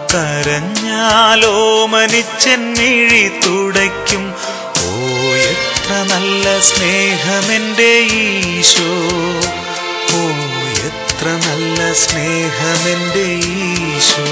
കരഞ്ഞാലോ മനിച്ചെന്നിഴി തുടയ്ക്കും ഓ എത്ര നല്ല സ്നേഹമെന്റെ ഈശോ ഓ എത്ര നല്ല സ്നേഹമെന്റെ ഈശോ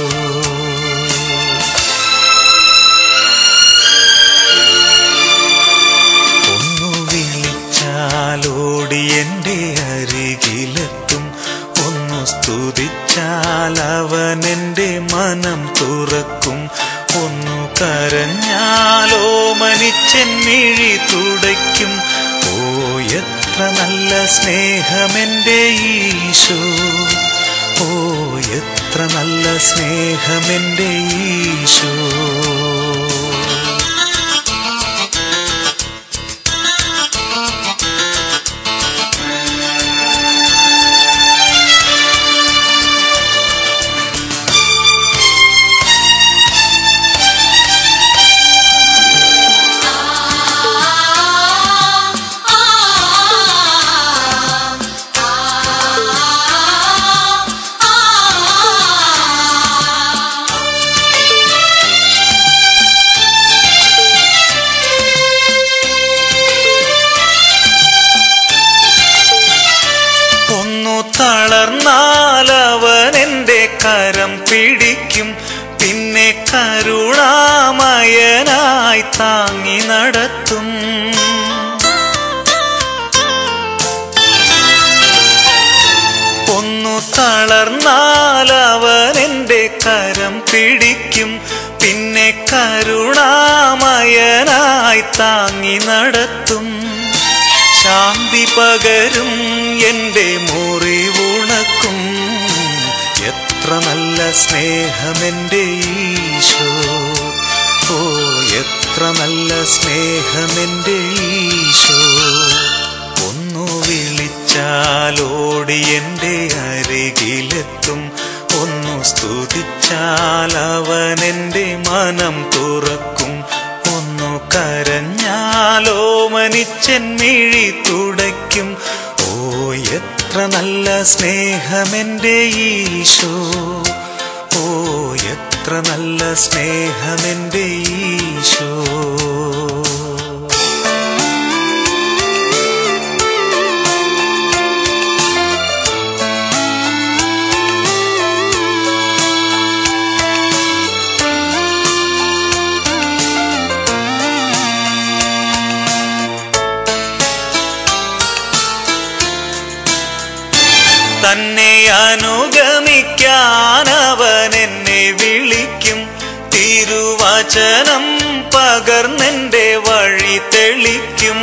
ഒന്നു വിളിച്ചാലോടി എൻ്റെ അരികിലെത്തും ഒന്നു സ്തുതിച്ചാൽ അവൻ എൻ്റെ മനം തുറക്കും ഒന്നു കരഞ്ഞാലോ മനിച്ചെന്നിഴി തുടയ്ക്കും ഓ എത്ര നല്ല സ്നേഹമെന്റെ ഈശോ ഓ എത്ര നല്ല സ്നേഹമെന്റെ ഈശോ ഒന്നു തളർന്നാൽ അവൻ എൻ്റെ കരം പിടിക്കും പിന്നെ കരുണാമയനായി താങ്ങി നടത്തും ഒന്നു തളർന്നാൽ അവൻ എൻ്റെ കരം പിടിക്കും പിന്നെ കരുണാമയനായി താങ്ങി നടത്തും ശാന്തി പകരും എൻ്റെ മുറിവുണക്കും എത്ര നല്ല സ്നേഹമെന്റെ ഈശോ ഓ എത്ര നല്ല സ്നേഹമെന്റെ ഈശോ ഒന്നു വിളിച്ചാലോടി എൻ്റെ അരികിലെത്തും ഒന്നു സ്തുതിച്ചാൽ അവൻ എൻ്റെ മനം തുറക്കും ഒന്നു കരഞ്ഞാലോ മനിച്ചെന്നിഴി തുടയ്ക്കും ഓ എത്ര നല്ല സ്നേഹമെന്റെ ഈശോ ഓ എത്ര നല്ല സ്നേഹമെന്റെ ഈശോ തന്നെ അനുഗമിക്കാൻ അവൻ എന്നെ വിളിക്കും തിരുവചനം പകർന്നെന്റെ വഴി തെളിക്കും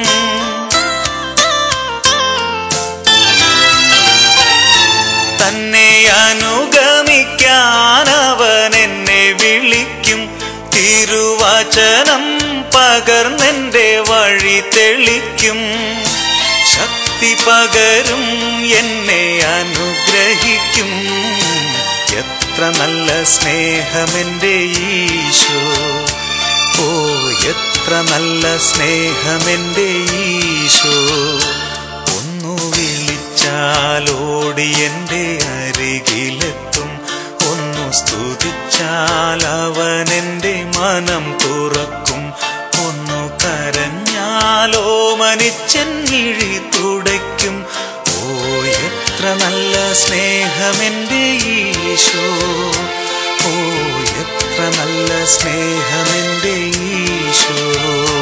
തന്നെ അനുഗമിക്കാൻ അവൻ എന്നെ വിളിക്കും തിരുവചനം പകർന്നെന്റെ വഴി തെളിക്കും ശക്തി പകരും എന്നെ അനുഗ്രഹിക്കും എത്ര നല്ല സ്നേഹമെന്റെ ഈശോ ഓ എത്ര നല്ല സ്നേഹമെന്റെ ഈശോ ഒന്നു വിളിച്ചാലോടി എൻ്റെ അരികിലെത്തും ഒന്നു സ്തുതിച്ചാൽ അവൻ എൻ്റെ മനം തുറക്കും ഒന്നു കരഞ്ഞാലോ മനിച്ചെന്നിഴി തുടയ്ക്കും ഓ എത്ര നല്ല സ്നേഹമെന്റെ ഈശോ ഓ എത്ര നല്ല സ്നേഹമെന്റെ ഈശോ